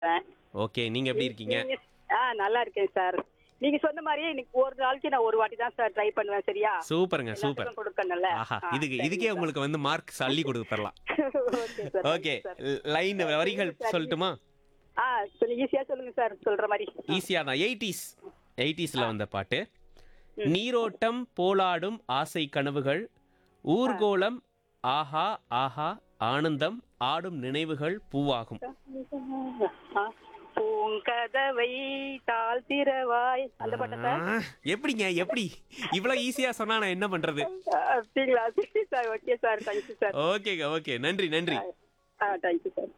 இருக்கேன். ஓகே நீங்க எப்படி இருக்கீங்க நீங்க- ஆ நல்லா இருக்கேன் சார் நீங்க சொன்ன மாதிரியே இன்னைக்கு ஒரு நாளைக்கு நான் ஒரு வாட்டி தான் சார் ட்ரை பண்ணுவேன் சரியா சூப்பருங்க சூப்பர் எல்லாத்துக்கும் கொடுக்கணும்ல ஆஹா ஆ, இதுக்கு சரிங்க இதுக்கே சார். உங்களுக்கு வந்து மார்க் அள்ளி கொடுத்துடலாம் okay sir okay sir. Line வரிகள் சார். சொல்லட்டுமா ஆ சொல்லுங்க ஈஸியா சொல்லுங்க சார் சொல்ற மாதிரி ஈஸியா தான் எயிட்டிஸ் எயிட்டிஸ்ல வந்த பாட்டு நீரோட்டம் போலாடும் ஆசை கனவுகள் ஊர்கோலம் ஆஹா ஆஹா ஆனந்தம் ஆடும் நினைவுகள் பூவாகும் ஆ, பூங்கதவை தாழ்த்திரவாய் அந்த பாட்டா சார் ஆ, எப்படிங்க எப்படி இவ்வளவு ஈஸியா சொன்னா நான் என்ன பண்றது ஆ, அப்படிங்களா சரி sir okay sir thank you sir ஓகேங்க ஓகே நன்றி நன்றி ஆ தேங்க்யூ சார்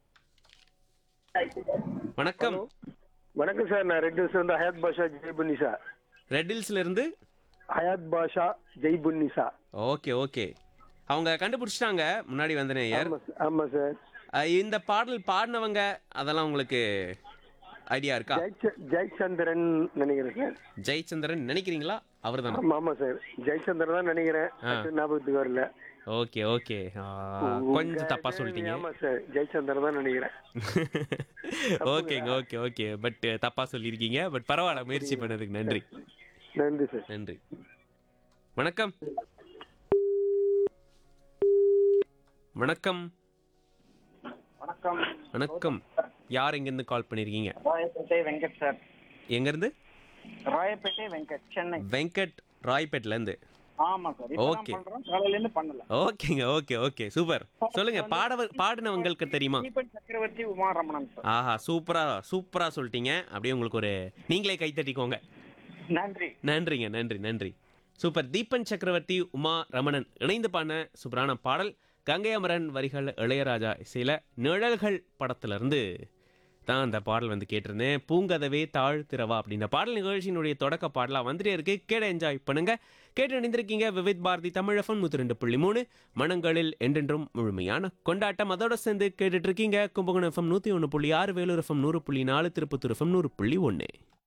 வணக்கம் வணக்கம் சார் நான் ரெட் ஹில்ஸ் வந்து ஹயாத் பாஷா ஜெய்புன்னிசா ரெட் ஹில்ஸ்ல இருந்து ஹயாத் பாஷா ஜெய்புன்னிசா ஓகே ஓகே அவங்க கண்டுபிடிச்சிட்டாங்க முன்னாடி வந்த நேயர் ஆமா சார் ஆமா சார் அஹ் இந்த பாடல் பாடினவங்க அதெல்லாம் உங்களுக்கு ஐடியா இருக்கா ஜெயச்ச- ஜெயச்சந்திரன் நினைக்கிறேன் சார் ஜெயச்சந்திரன் நினைக்கிறீங்களா அவர் தானே ஆமா ஆமா சார் ஜெயச்சந்திரன் தான் நினைக்கிறேன் டக்குனு ஞாபகத்துக்கு வரல ஓகே ஓகே கொஞ்சம் தப்பா சொல்லிட்டீங்க ஆமா சார் ஜெயச்சந்திரன் தான் நினைக்கிறேன் ஓகேங்க ஓகே ஓகே பட் தப்பா சொல்லியிருக்கீங்க பட் பரவாயில்ல முயற்சி பண்ணதுக்கு நன்றி நன்றி சார் நன்றி வணக்கம் வணக்கம் வணக்கம் வணக்கம் யார் எங்கேருந்து கால் பண்ணியிருக்கீங்க ராயப்பேட்டை வெங்கட் சார் எங்கேருந்து ராயப்பேட்டை வெங்கட் சென்னை வெங்கட் ராய்பேட்லேருந்து ஆமா சார் இப்போ Okay. பண்றோம் காலையில இருந்து பண்ணல ஓகேங்க ஓகே ஓகே சூப்பர் சொல்லுங்க பாடவர் பாடினவங்களுக்கு தெரியுமா தீபன் சக்கரவர்த்தி உமா ரமணன் சார் ஆஹா சூப்பரா சூப்பரா சொல்லிட்டீங்க அப்படியே உங்களுக்கு ஒரு நீங்களே கை தட்டிக்கோங்க நன்றி நன்றிங்க நன்றி நன்றி சூப்பர் தீபன் சக்கரவர்த்தி உமா ரமணன் இணைந்து பாடின சூப்பரான பாடல் கங்கை அமரன் வரிகள் இளையராஜா இசையில நிழல்கள் படத்துல இருந்து தான் அந்த பாடல் வந்து கேட்டிருந்தேன் பூங்கதவே தாழ் திரவா அப்படின்ற பாடல் நிகழ்ச்சியினுடைய தொடக்க பாடலா வந்துட்டே இருக்கு கேட என்ஜாய் பண்ணுங்க கேட்டு இணைந்திருக்கீங்க விவித் பாரதி தமிழஃபன் நூத்தி ரெண்டு புள்ளி மூணு மனங்களில் என்றென்றும் முழுமையான கொண்டாட்டம் அதோட சேர்ந்து கேட்டுட்டு இருக்கீங்க கும்பகோணம் எஃப்எம் நூத்தி ஒன்று புள்ளி ஆறு வேலூர் எஃப்எம் நூறு புள்ளி நாலு திருப்பத்தூர் எஃப்எம் நூறு புள்ளி ஒன்று